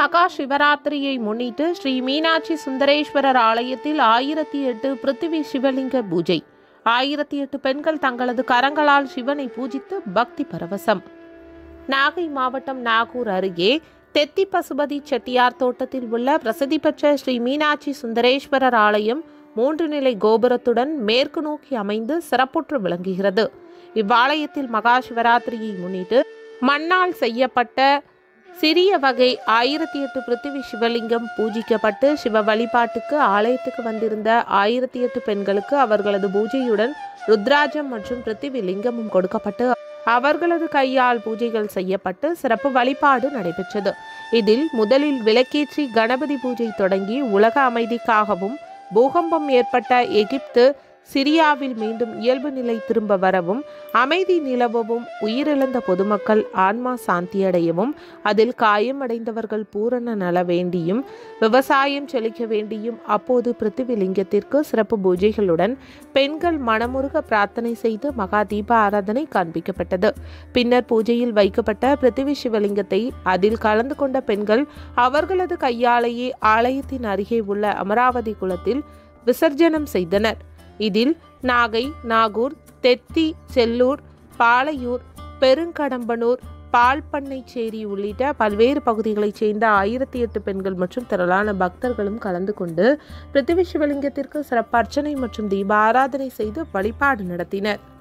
மகா சிவராத்திரியை முன்னிட்டு ஸ்ரீ மீனாட்சி சுந்தரேஸ்வரர் ஆலயத்தில் ஆயிரத்தி எட்டு பிருத்திவி சிவலிங்க பூஜை ஆயிரத்தி எட்டு பெண்கள் தங்களது கரங்களால் சிவனை பூஜித்து பக்தி பரவசம் நாகை மாவட்டம் நாகூர் அருகே தெத்தி பசுபதி செட்டியார் தோட்டத்தில் உள்ள பிரசித்தி பெற்ற ஸ்ரீ மீனாட்சி சுந்தரேஸ்வரர் ஆலயம் மூன்று நிலை கோபுரத்துடன் மேற்கு நோக்கி அமைந்து சிறப்புற்று விளங்குகிறது இவ்வாலயத்தில் மகா சிவராத்திரியை முன்னிட்டு மண்ணால் செய்யப்பட்ட சிறிய வகை ஆயிரத்தி எட்டு பிருத்திவி சிவலிங்கம் பூஜிக்கப்பட்டு சிவ வழிபாட்டுக்கு ஆலயத்துக்கு வந்திருந்த ஆயிரத்தி எட்டு பெண்களுக்கு அவர்களது பூஜையுடன் ருத்ராஜம் மற்றும் பிருத்திவி லிங்கமும் கொடுக்கப்பட்டு அவர்களது கையால் பூஜைகள் செய்யப்பட்டு சிறப்பு வழிபாடு நடைபெற்றது இதில் முதலில் விளக்கேற்றி கணபதி பூஜை தொடங்கி உலக அமைதிக்காகவும் பூகம்பம் ஏற்பட்ட எகிப்து சிரியாவில் மீண்டும் இயல்பு நிலை திரும்ப வரவும் அமைதி நிலவவும் உயிரிழந்த பொதுமக்கள் ஆன்மா சாந்தியடையவும் அதில் காயமடைந்தவர்கள் பூரண நல வேண்டியும் விவசாயம் செழிக்க வேண்டியும் அப்போது பிருத்திவிலிங்கத்திற்கு சிறப்பு பூஜைகளுடன் பெண்கள் மனமுருக பிரார்த்தனை செய்து மகா தீப ஆராதனை காண்பிக்கப்பட்டது பின்னர் பூஜையில் வைக்கப்பட்ட பிருத்திவி சிவலிங்கத்தை அதில் கலந்து கொண்ட பெண்கள் அவர்களது கையாலேயே ஆலயத்தின் அருகே உள்ள அமராவதி குளத்தில் விசர்ஜனம் செய்தனர் இதில் நாகை நாகூர் தெத்தி செல்லூர் பாலையூர் பெருங்கடம்பனூர் பால்பண்ணைச்சேரி உள்ளிட்ட பல்வேறு பகுதிகளைச் சேர்ந்த ஆயிரத்தி எட்டு பெண்கள் மற்றும் திரளான பக்தர்களும் கலந்து கொண்டு பிருத்திவி சிவலிங்கத்திற்கு சிறப்பு அர்ச்சனை மற்றும் தீப ஆராதனை செய்து வழிபாடு நடத்தினர்